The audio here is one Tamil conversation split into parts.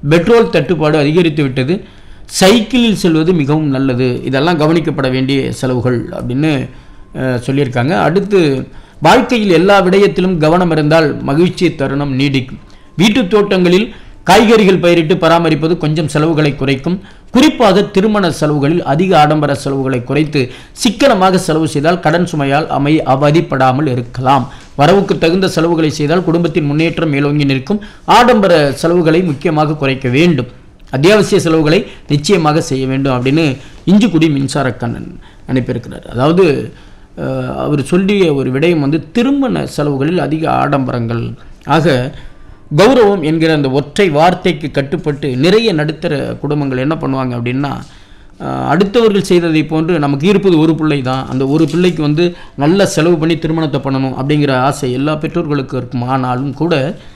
பெட்ரோல் தட்டுப்பாடு அதிகரித்து விட்டது சைக்கிளில் செல்வது மிகவும் நல்லது இதெல்லாம் கவனிக்கப்பட வேண்டிய செலவுகள் அப்படின்னு அஹ், சொல்லியிருக்காங்க அடுத்து வாழ்க்கையில் எல்லா விடயத்திலும் கவனம் இருந்தால் மகிழ்ச்சி தருணம் நீடிக்கும் வீட்டுத் தோட்டங்களில் காய்கறிகள் பயிரிட்டு பராமரிப்பது கொஞ்சம் செலவுகளை குறைக்கும் குறிப்பாக திருமண செலவுகளில் அதிக ஆடம்பர செலவுகளை குறைத்து சிக்கனமாக செலவு செய்தால் கடன் சுமையால் அமை அவதிப்படாமல் இருக்கலாம் வரவுக்கு தகுந்த செலவுகளை செய்தால் குடும்பத்தின் முன்னேற்றம் மேலோங்கி நிற்கும் ஆடம்பர செலவுகளை முக்கியமாக குறைக்க வேண்டும் அத்தியாவசிய செலவுகளை நிச்சயமாக செய்ய வேண்டும் அப்படின்னு இஞ்சிக்குடி மின்சாரக்கண்ணன் அனுப்பியிருக்கிறார் அதாவது அஹ், அவர் சொல்லிய ஒரு விடயம் வந்து திருமண செலவுகளில் அதிக ஆடம்பரங்கள் ஆக கௌரவம் என்கிற அந்த ஒற்றை வார்த்தைக்கு கட்டுப்பட்டு நிறைய நடுத்தர குடும்பங்கள் என்ன பண்ணுவாங்க அப்படின்னா அஹ், அடுத்தவர்கள் செய்ததை போன்று நமக்கு இருப்பது ஒரு பிள்ளை தான் அந்த ஒரு பிள்ளைக்கு வந்து நல்ல செலவு பண்ணி திருமணத்தை பண்ணணும் அப்படிங்கிற ஆசை எல்லா பெற்றோர்களுக்கும் இருக்கும் ஆனாலும் கூட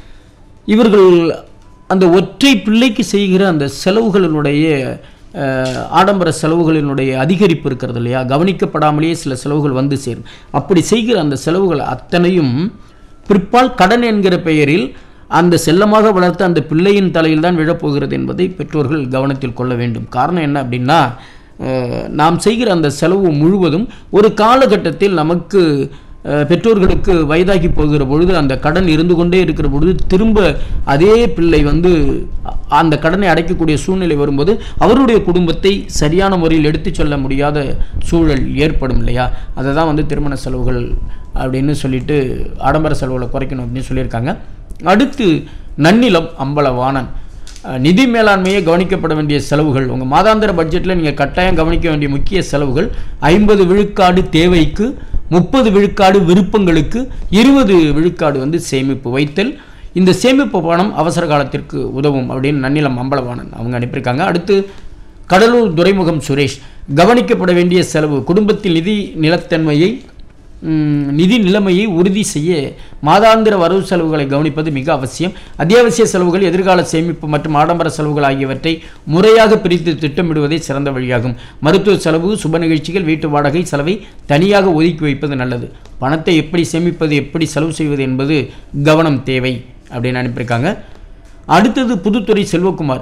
இவர்கள் அந்த ஒற்றை பிள்ளைக்கு செய்கிற அந்த செலவுகளினுடைய அஹ், ஆடம்பர செலவுகளினுடைய அதிகரிப்பு இருக்கிறது இல்லையா கவனிக்கப்படாமலேயே சில செலவுகள் வந்து சேரும் அப்படி செய்கிற அந்த செலவுகள் அத்தனையும் பிற்பால் கடன் என்கிற பெயரில் அந்த செல்லமாக வளர்த்த அந்த பிள்ளையின் தலையில் தான் விழப்போகிறது என்பதை பெற்றோர்கள் கவனத்தில் கொள்ள வேண்டும் காரணம் என்ன அப்படின்னா அஹ், நாம் செய்கிற அந்த செலவு முழுவதும் ஒரு காலகட்டத்தில் நமக்கு அஹ், பெற்றோர்களுக்கு வயதாகி போகிற பொழுது அந்த கடன் இருந்து கொண்டே இருக்கிற பொழுது திரும்ப அதே பிள்ளை வந்து அ- அந்த கடனை அடைக்கக்கூடிய சூழ்நிலை வரும்போது அவருடைய குடும்பத்தை சரியான முறையில் எடுத்துச் சொல்ல முடியாத சூழல் ஏற்படும் இல்லையா அதை தான் வந்து திருமண செலவுகள் அப்படின்னு சொல்லிட்டு ஆடம்பர செலவுகளை குறைக்கணும் அப்படின்னு சொல்லியிருக்காங்க அடுத்து நன்னிலம் அம்பலவாணன் அஹ், நிதி மேலாண்மையை கவனிக்கப்பட வேண்டிய செலவுகள் உங்கள் மாதாந்திர பட்ஜெட்டில் நீங்கள் கட்டாயம் கவனிக்க வேண்டிய முக்கிய செலவுகள் ஐம்பது விழுக்காடு தேவைக்கு முப்பது விழுக்காடு விருப்பங்களுக்கு இருபது விழுக்காடு வந்து சேமிப்பு வைத்தல் இந்த சேமிப்பு பணம் அவசர காலத்திற்கு உதவும் அப்படின்னு நன்னிலம் அம்பலவாணன் அவங்க அனுப்பியிருக்காங்க அடுத்து கடலூர் துரைமுகம் சுரேஷ் கவனிக்கப்பட வேண்டிய செலவு குடும்பத்தில் நிதி நிலத்தன்மையை ம், நிதி நிலைமையை உறுதி செய்ய மாதாந்திர வரவு செலவுகளை கவனிப்பது மிக அவசியம் அத்தியாவசிய செலவுகள் எதிர்கால சேமிப்பு மற்றும் ஆடம்பர செலவுகள் ஆகியவற்றை முறையாக பிரித்து திட்டமிடுவதே சிறந்த வழியாகும் மருத்துவ செலவு சுப நிகழ்ச்சிகள் வீட்டு வாடகை செலவை தனியாக ஒதுக்கி வைப்பது நல்லது பணத்தை எப்படி சேமிப்பது எப்படி செலவு செய்வது என்பது கவனம் தேவை அப்படின்னு அனுப்பியிருக்காங்க அடுத்தது புதுத்துறை செல்வகுமார்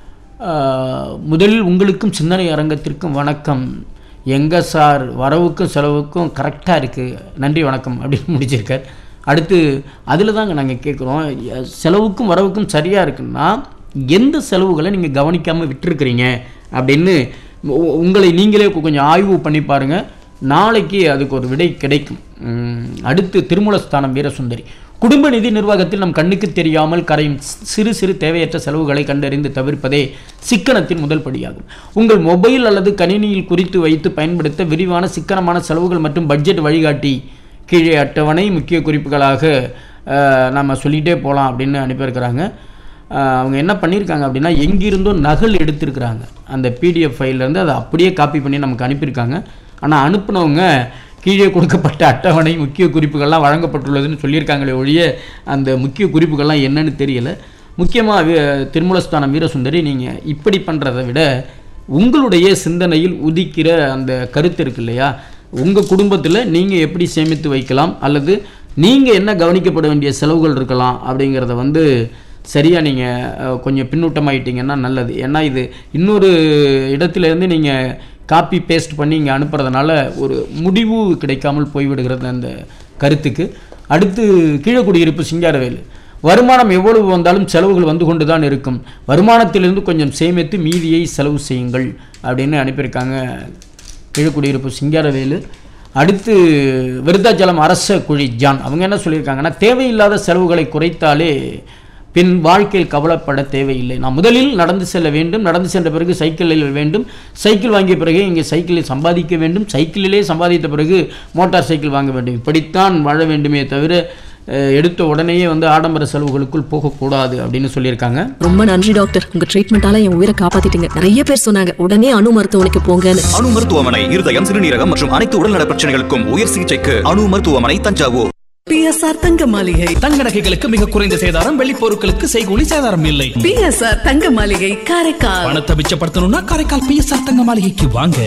ஆஹ், முதலில் உங்களுக்கும் சிந்தனை அரங்கத்திற்கும் வணக்கம் எங்க சார் வரவுக்கும் செலவுக்கும் கரெக்டாக இருக்குது நன்றி வணக்கம் அப்படின்னு முடிச்சிருக்கார் அடுத்து அதில் தாங்க நாங்கள் கேட்குறோம் செலவுக்கும் வரவுக்கும் சரியாக இருக்குன்னா எந்த செலவுகளை நீங்கள் கவனிக்காமல் விட்டுருக்கிறீங்க அப்படின்னு உ- உங்களை நீங்களே கொஞ்சம் ஆய்வு பண்ணி பாருங்கள் நாளைக்கு அதுக்கு ஒரு விடை கிடைக்கும் உம், அடுத்து திருமூலஸ்தானம் வீரசுந்தரி குடும்ப நிதி நிர்வாகத்தில் நம் கண்ணுக்கு தெரியாமல் கரையும் சி- சிறு சிறு தேவையற்ற செலவுகளை கண்டறிந்து தவிர்ப்பதே சிக்கனத்தின் முதல் படியாகும் உங்கள் மொபைல் அல்லது கணினியில் குறித்து வைத்து பயன்படுத்த விரிவான சிக்கனமான செலவுகள் மற்றும் பட்ஜெட் வழிகாட்டி கீழே அட்டவணை முக்கிய குறிப்புகளாக அஹ், நம்ம சொல்லிகிட்டே போகலாம் அப்படின்னு அனுப்பியிருக்கிறாங்க அஹ், அவங்க என்ன பண்ணியிருக்காங்க அப்படின்னா எங்கிருந்தோ நகல் எடுத்திருக்கிறாங்க அந்த பிடிஎஃப் ஃபைல்லேருந்து அதை அப்படியே காப்பி பண்ணி நமக்கு அனுப்பியிருக்காங்க ஆனால் அனுப்புனவங்க கீழே கொடுக்கப்பட்ட அட்டவணை முக்கிய குறிப்புகள்லாம் வழங்கப்பட்டுள்ளதுன்னு சொல்லியிருக்காங்களே ஒழிய அந்த முக்கிய குறிப்புகள்லாம் என்னன்னு தெரியல முக்கியமாக திருமூலஸ்தானம் வீரசுந்தரி நீங்கள் இப்படி பண்ணுறதை விட உங்களுடைய சிந்தனையில் உதிக்கிற அந்த கருத்து இருக்கு இல்லையா உங்கள் குடும்பத்தில் நீங்கள் எப்படி சேமித்து வைக்கலாம் அல்லது நீங்கள் என்ன கவனிக்கப்பட வேண்டிய செலவுகள் இருக்கலாம் அப்படிங்கிறத வந்து சரியாக நீங்கள் கொஞ்சம் பின்னூட்டமாயிட்டீங்கன்னா நல்லது ஏன்னா இது இன்னொரு இடத்துல இருந்து நீங்கள் காப்பி பேஸ்ட் பண்ணி இங்கே அனுப்புறதுனால ஒரு முடிவு கிடைக்காமல் போய்விடுகிறது அந்த கருத்துக்கு அடுத்து கீழக்குடியிருப்பு சிங்காரவேலு வருமானம் எவ்வளவு வந்தாலும் செலவுகள் வந்து கொண்டு தான் இருக்கும் வருமானத்திலிருந்து கொஞ்சம் சேமித்து மீதியை செலவு செய்யுங்கள் அப்படின்னு அனுப்பியிருக்காங்க கீழக்குடியிருப்பு சிங்காரவேலு அடுத்து விருத்தாச்சலம் அரச குழி ஜான் அவங்க என்ன சொல்லியிருக்காங்கன்னா தேவையில்லாத செலவுகளை குறைத்தாலே பின் வாழ்க்கையில் கவலைப்பட தேவையில்லை நான் முதலில் நடந்து செல்ல வேண்டும் நடந்து சென்ற பிறகு சைக்கிளில் வேண்டும் சைக்கிள் வாங்கிய பிறகு இங்கே சைக்கிளில் சம்பாதிக்க வேண்டும் சைக்கிளிலே சம்பாதித்த பிறகு மோட்டார் சைக்கிள் வாங்க வேண்டும் இப்படித்தான் வாழ வேண்டுமே தவிர அஹ், எடுத்த உடனேயே வந்து ஆடம்பர செலவுகளுக்குள் போகக்கூடாது அப்படின்னு சொல்லியிருக்காங்க ரொம்ப நன்றி டாக்டர் உங்க ட்ரீட்மெண்டால என் உயிரை காப்பாத்திட்டீங்க நிறைய பேர் சொன்னாங்க உடனே அணு மருத்துவமனைக்கு போங்கன்னு அணு மருத்துவமனை இருதயம் சிறுநீரகம் மற்றும் அனைத்து உடல்நல பிரச்சனைகளுக்கும் உயர் சிகிச்சைக்கு அணு மருத்துவமனை தஞ்சாவூர் பிஎஸ்ஆர் தங்க மாளிகை தங்க நகைகளுக்கு மிக குறைந்த சேதாரம் வெள்ளி பொருட்களுக்கு செய்கூலி சேதாரம் இல்லை பிஎஸ்ஆர் தங்க மாளிகை காரைக்கால் பணத்தை மிச்சப்படுத்தணும்னா காரைக்கால் பிஎஸ்ஆர் தங்க மாளிகைக்கு வாங்க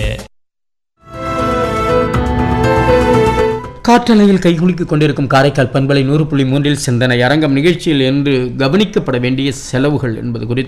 காற்றலையில் கைகுலுக்கிக் கொண்டிருக்கும் காரைக்கால் பண்பலை நூறு புள்ளி மூன்றில் சிந்தனை அரங்கம் நிகழ்ச்சியில் என்று கவனிக்கப்பட வேண்டிய செலவுகள் என்பது குறித்து